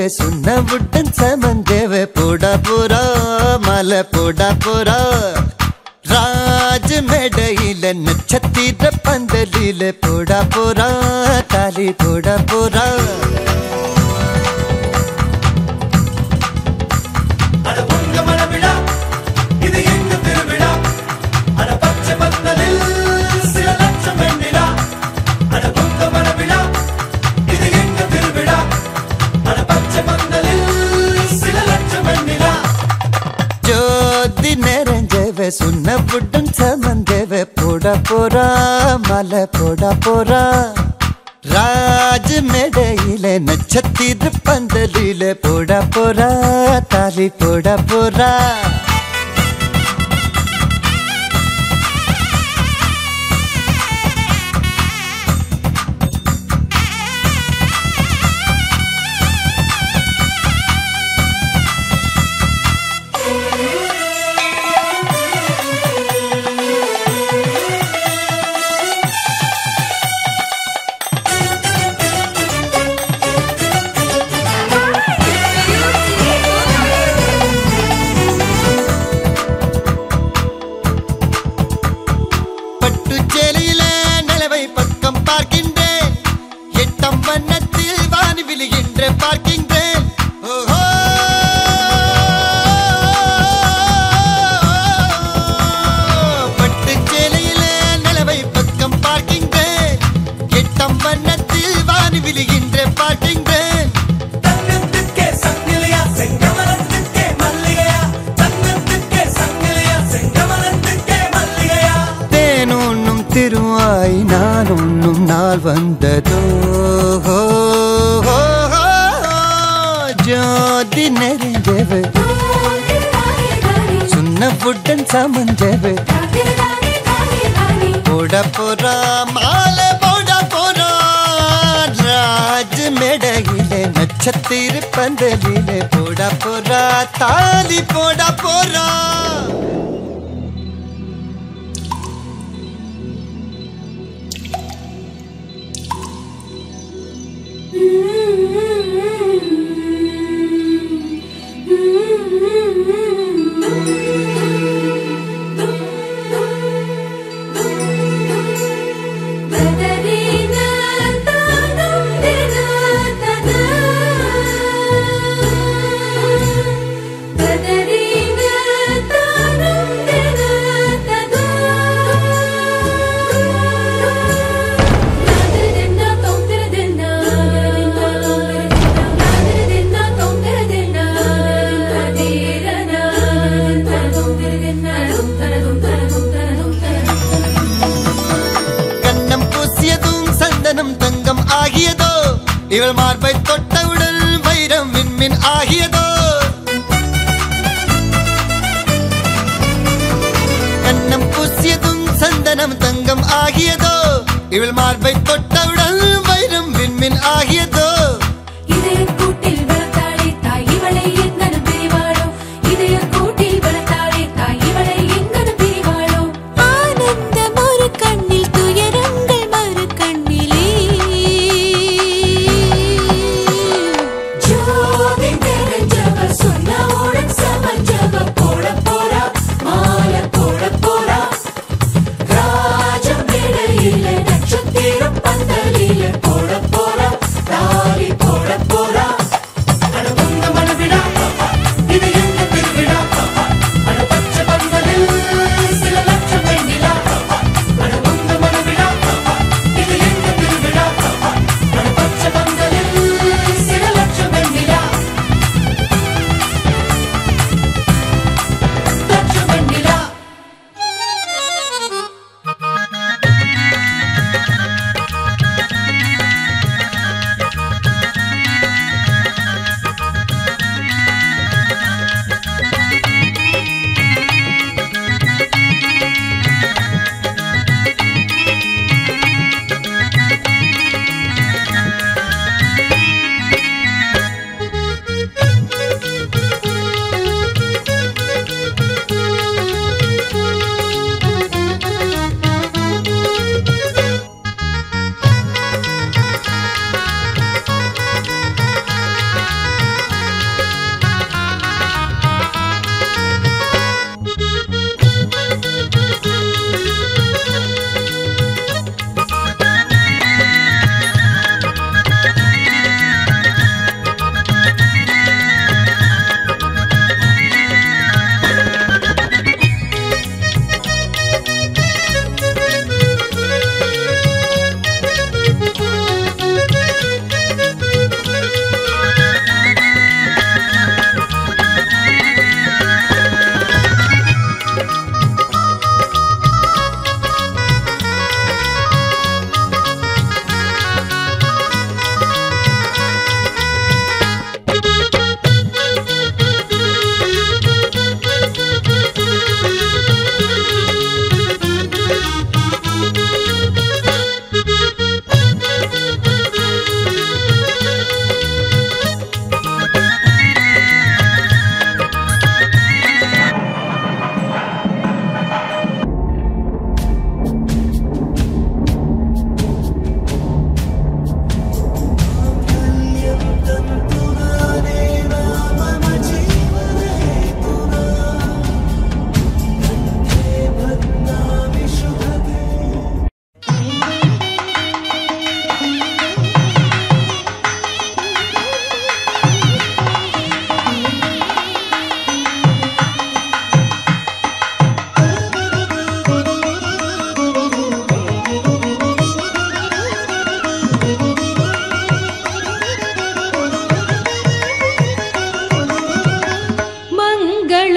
தேவை சுண்ண விட்டன் சமன் தேவை போடா போறா மலை போடா போறா ராஜ மேடையில நட்சத்திர பந்தலில போடா போறா தாலி போடா போறா அட உங்க மனவிழா இது எங்க திருவிழா அட பச்சை பந்தலில் சில லட்சம் வெண்ணிலா அட உங்க மனவிழா இது எங்க திருவிழா அட பச்சை பந்தலில் சில லட்சம் வெண்ணிலா ஜோதி நிறைஞ்சவ சுண்ண புட்டன் சமந்தவ போட போறா மலை போட போறா ராஜ மேடையில நட்சத்திர பந்தலில போட போறா தாலி போட போறா பட்டு சேலையில நிலவை பக்கம் பார்க்கின்றேன் எட்டம் வண்ணத்தில் வானி விழுகின்ற பார்க்கின்றேன் ஓஹோ பட்டு சேலையில நிலவை பக்கம் பார்க்கின்றேன் எட்டம் வண்ணத்தில் வானி விழுகின்ற பார்க்கின்றேன் தங்கத்துக்கே சங்கிலியா செங்கமலத்துக்கே மல்லிகையா தங்கத்துக்கே சங்கிலியா செங்கமலத்துக்கே மல்லிகையா தேனுண்ணும் திருவாய் நான் உண்ணும் நாள் வந்ததோ ஹோ, ஹோ, ஹோ. ஜோதி நெறிஞ்சவு சுண்ண புட்டன் சமஞ்சவு போட போறா மாலை போட போறா ராஜ மேடையிலே நட்சத்திர பந்தலிலே போட போறா தாலி போட போறா கண்ணம் பூசியதும் சந்தனம் தங்கம் ஆகியதோ இவள் மார்பை தொட்டவுடன் வைரம் விண்மின் ஆகியதோ கண்ணம் பூசியதும் சந்தனம் தங்கம் ஆகியதோ இவள் மார்பை தொட்டவுடன் வைரம் விண்மின் ஆகியதோ இதயக்கூட்டில் வளர்த்தாளே தாய் இவளை எங்கனும் பிரிவாளோ இதயக்கூட்டில் வளர்த்தாளே தாய் இவளை எங்கனும் பிரிவாளோ ஆனந்தம் ஒரு கண்ணில் துயரங்கள் மறு கண்ணிலே ஜோதி தெரிஞ்சவ சொன்னவுடன் சமஞ்சவ போட போறா மாலை போட போறா ராஜம் இடையில நட்சத்திரம் பந்தலில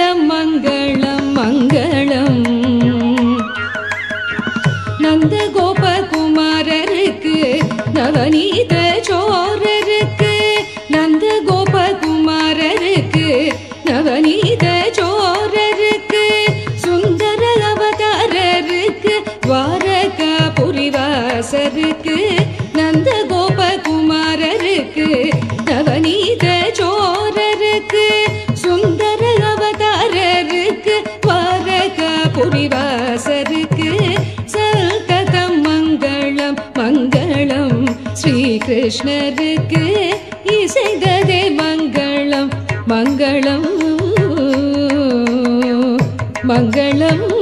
மங்களம் மங்களம் நந்த கோபகுமாரருக்கு நவநீத சோரருக்கு நந்த கோபகுமாரருக்கு நவநீத சோரருக்கு சுந்தர அவதாரருக்கு துவாரக புரிவாசருக்கு நந்த கோபகுமாரருக்கு நவநீத சோரருக்கு சுந்தர அவதாரருக்கு துவாரக புரிவாசருக்கு சல்ததம் மங்களம் மங்களம் ஸ்ரீகிருஷ்ணருக்கு இசைந்ததே மங்களம் மங்களம் மங்களம்